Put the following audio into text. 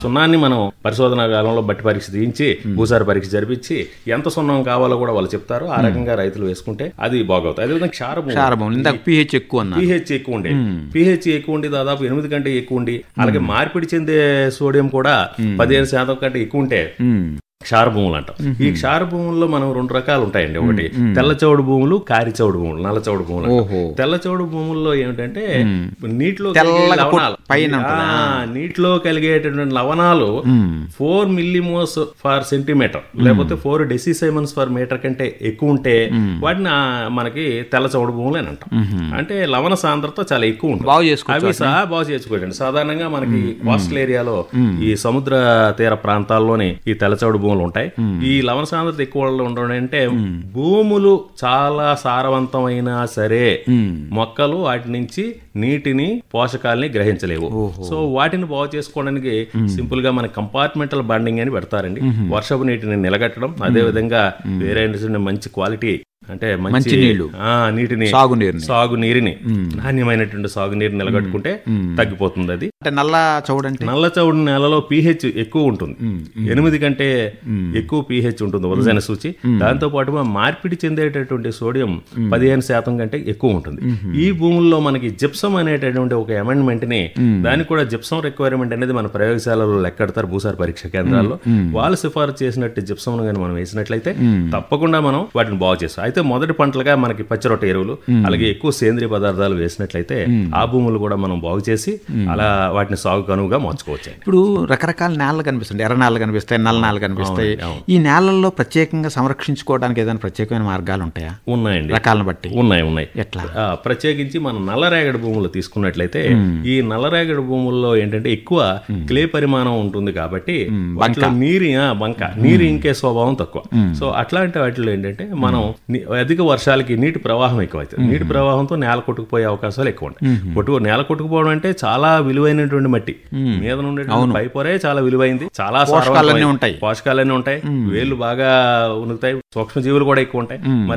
సున్నాన్ని మనం పరిశోధనా కాలంలో బట్టి పరీక్ష తీయించి భూసార పరీక్ష జరిపించి ఎంత సున్నం కావాలో కూడా వాళ్ళు చెప్తారు ఆ రకంగా రైతులు వేసుకుంటే అది బాగవుతుంది అదేవిధంగా క్షారభూమి క్షారభూమి ఇందాక పిహెచ్ ఎక్కువ అన్నారు పిహెచ్ ఎక్కువ ఉండే పిహెచ్ ఎక్కువ ఉండి దాదాపు ఎనిమిది కంటే ఎక్కువ ఉండి అలాగే మార్పిడి చెందే సోడియం కూడా పదిహేను శాతం కంటే ఎక్కువ ఉంటే ఉమ్. క్షార భూములు అంటాం ఈ క్షార భూముల్లో మనం రెండు రకాలు ఉంటాయండి ఒకటి తెల్ల చౌడు భూములు కారి చౌడు భూములు నల్ల చౌడు భూములు అంటాం. ఓహో తెల్ల చౌడు భూముల్లో ఏమిటంటే నీటిలో తెల్లగా కలిగే పొట్టు లవణాలు పైన ఆ, నీటిలో కలిగేటటువంటి లవణాలు ఫోర్ మిల్లీమోస్ ఫర్ సెంటీమీటర్ లేకపోతే ఫోర్ డెసిసైమన్స్ ఫర్ మీటర్ కంటే ఎక్కువ ఉంటే వాటిని ఆ, మనకి తెల్ల చౌడు భూములు అని అంటాం అంటే లవణ సాంద్రత చాలా ఎక్కువ ఉంటుంది బాగు చేసుకోవచ్చు అవి సహా బాగు చేసుకోండి సాధారణంగా మనకి కోస్టల్ ఏరియాలో ఈ సముద్ర తీర ప్రాంతాల్లోని ఈ తెల్లచౌడు భూములు ఉంటాయి ఈ లవణ సాంద్రత ఎక్కువ ఉండడం అంటే భూములు చాలా సారవంతమైనా సరే మొక్కలు వాటి నుంచి నీటిని పోషకాలని గ్రహించలేవు సో వాటిని బాగు చేసుకోవడానికి సింపుల్ గా మన కంపార్ట్మెంటల్ బండింగ్ అని పెడతారండి వర్షపు నీటిని నిలగట్టడం అదే విధంగా వేరే మంచి క్వాలిటీ అంటే మంచి మంచి నీళ్లు. ఆ, నీటిని సాగునీరుని సాగు నీరుని నాణ్యమైనటువంటి సాగు నీరు నిలగట్టుకుంటే తగ్గిపోతుంది అది అంటే నల్ల చౌడంటే నల్ల చౌడు నేలలో పీహెచ్ ఎక్కువ ఉంటుంది ఎనిమిది కంటే ఎక్కువ పీహెచ్ ఉంటుంది ఉదజన సూచి దాంతో పాటుగా మార్పిడి చెందేటటువంటి సోడియం పదిహేను శాతం కంటే ఎక్కువ ఉంటుంది ఈ భూముల్లో మనకి జిప్సం అనేటటువంటి ఒక అమెండ్మెంట్ ని దానికి కూడా జిప్సం రిక్వైర్మెంట్ అనేది మన ప్రయోగశాలలో లెక్కెడతారు భూసార పరీక్ష కేంద్రాల్లో వాళ్ళు సిఫారసు చేసినట్టు జిప్సం కానీ మనం వేసినట్లయితే తప్పకుండా మనం వాటిని బాగు చేస్తాం అయితే మొదటి పంటలుగా మనకి పచ్చిరొట్ట ఎరువులు అలాగే ఎక్కువ సేంద్రియ పదార్థాలు వేసినట్లయితే ఆ భూములు కూడా మనం బాగు చేసి అలా వాటిని సాగు కనువుగా మార్చుకోవచ్చు ఇప్పుడు రకరకాల నేలలు కనిపిస్తాయి ఎర్ర నేలలు కనిపిస్తాయి నల్ల నేలలు కనిపిస్తాయి ఈ నేలల్లో ప్రత్యేకంగా సంరక్షించుకోవడానికి ఏదైనా ప్రత్యేకమైన మార్గాలు ఉంటాయా ఉన్నాయండి రకాలను బట్టి ఉన్నాయి ఉన్నాయి ఎట్లా ఆ, ప్రత్యేకించి మనం నల్లరేగడి భూములు తీసుకున్నట్లయితే ఈ నల్లరేగడి భూముల్లో ఏంటంటే ఎక్కువ క్లే పరిమాణం ఉంటుంది కాబట్టి వాటిలో నీరు ఆ, బంక నీరు ఇంకే స్వభావం తక్కువ సో అట్లాంటి వాటిలో ఏంటంటే మనం ని- అధిక వర్షాలకి నీటి ప్రవాహం ఎక్కువ అవుతుంది నీటి ప్రవాహంతో నేల కొట్టుకుపోయే అవకాశాలు ఎక్కువ ఉంటాయి కొట్టుకు నేల కొట్టుకుపోవడం అంటే చాలా విలువైనటువంటి మట్టి మీద నుండి పై పొరే చాలా విలువైంది చాలా పోషకాలన్నీ సారవంతమైంది. ఉంటాయి. పోషకాలన్నీ ఉంటాయి వేళ్ళు బాగా ఉనుకుతాయి సూక్ష్మజీవులు కూడా ఎక్కువ ఉంటాయి మరి